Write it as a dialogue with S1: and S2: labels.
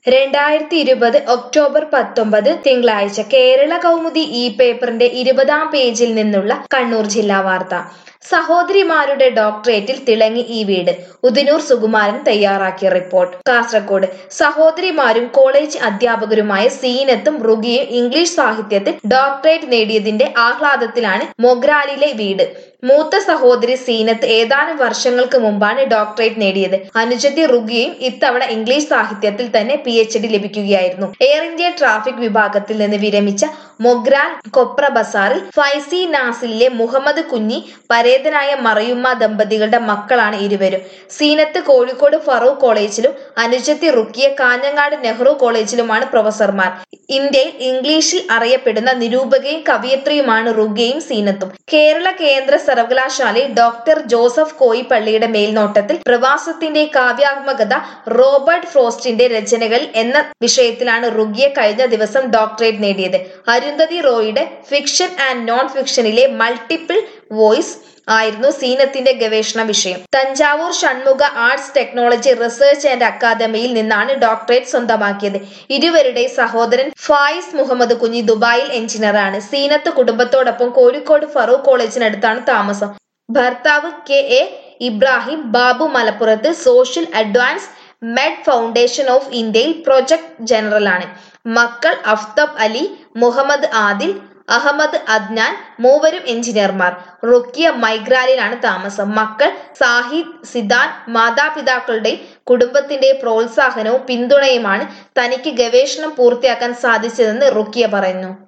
S1: രണ്ടായിരത്തി ഇരുപത് ഒക്ടോബർ പത്തൊമ്പത് തിങ്കളാഴ്ച കേരള കൗമുദി ഈ പേപ്പറിന്റെ ഇരുപതാം പേജിൽ നിന്നുള്ള കണ്ണൂർ ജില്ലാ വാർത്ത സഹോദരിമാരുടെ ഡോക്ടറേറ്റിൽ തിളങ്ങി ഈ വീട് ഉദിനൂർ സുകുമാരൻ തയ്യാറാക്കിയ റിപ്പോർട്ട് കാസർഗോഡ് സഹോദരിമാരും കോളേജ് അധ്യാപകരുമായ സീനത്തും റുഗിയും ഇംഗ്ലീഷ് സാഹിത്യത്തിൽ ഡോക്ടറേറ്റ് നേടിയതിന്റെ ആഹ്ലാദത്തിലാണ് മൊഗ്രാലിലെ വീട് മൂത്ത സഹോദരി സീനത്ത് ഏതാനും വർഷങ്ങൾക്ക് മുമ്പാണ് ഡോക്ടറേറ്റ് നേടിയത് അനുജത്തി റുഗിയും ഇത്തവണ ഇംഗ്ലീഷ് സാഹിത്യത്തിൽ തന്നെ പി എച്ച് ഡി ലഭിക്കുകയായിരുന്നു എയർ ഇന്ത്യ ട്രാഫിക് വിഭാഗത്തിൽ നിന്ന് വിരമിച്ച മൊഗ്രാൽ കൊപ്ര ബസാറിൽ ഫൈസി നാസിലെ മുഹമ്മദ് കുഞ്ഞി പരേതനായ മറിയുമ്മ ദമ്പതികളുടെ മക്കളാണ് ഇരുവരും സീനത്ത് കോഴിക്കോട് ഫറൂഖ് കോളേജിലും അനുജത്തി റുക്കിയ കാഞ്ഞങ്ങാട് നെഹ്റു കോളേജിലുമാണ് പ്രൊഫസർമാർ ഇന്ത്യയിൽ ഇംഗ്ലീഷിൽ അറിയപ്പെടുന്ന നിരൂപകയും കവിയത്രിയുമാണ് റുഗയും സീനത്തും കേരള കേന്ദ്ര സർവകലാശാലയിൽ ഡോക്ടർ ജോസഫ് കോയിപ്പള്ളിയുടെ മേൽനോട്ടത്തിൽ പ്രവാസത്തിന്റെ കാവ്യാത്മകത റോബർട്ട് ഫ്രോസ്റ്റിന്റെ രചനകൾ എന്ന വിഷയത്തിലാണ് റുഗിയ കഴിഞ്ഞ ദിവസം ഡോക്ടറേറ്റ് നേടിയത് അരുന്ധതി റോയുടെ ഫിക്ഷൻ ആൻഡ് നോൺ ഫിക്ഷനിലെ മൾട്ടിപ്പിൾ വോയിസ് ആയിരുന്നു സീനത്തിന്റെ ഗവേഷണ വിഷയം Thanjavur Shanmugha arts technology research and അക്കാദമിയിൽ നിന്നാണ് ഡോക്ടറേറ്റ് സ്വന്തമാക്കിയത് ഇരുവരുടെ സഹോദരൻ ഫായിസ് മുഹമ്മദ് കുഞ്ഞി ദുബായിൽ എഞ്ചിനീയറാണ് സീനത്ത് കുടുംബത്തോടൊപ്പം കോഴിക്കോട് ഫറൂഖ് കോളേജിനടുത്താണ് താമസം ഭർത്താവ് കെ എ ഇബ്രാഹിം ബാബു മലപ്പുറത്ത് social advance med foundation of ഇന്ത്യയിൽ പ്രൊജക്ട് ജനറലാണ് മക്കൾ അഫ്തബ് അലി മുഹമ്മദ് ആദിൽ അഹമ്മദ് അദ്നാൻ മൂവരും എഞ്ചിനീയർമാർ റുക്കിയ മൈഗ്രാലിലാണ് താമസം മക്കൾ സാഹിദ് സിദാൻ മാതാപിതാക്കളുടെ കുടുംബത്തിന്റെ പ്രോത്സാഹനവും പിന്തുണയുമാണ് തനിക്ക് ഗവേഷണം പൂർത്തിയാക്കാൻ സാധിച്ചതെന്ന് റുക്കിയ പറയുന്നു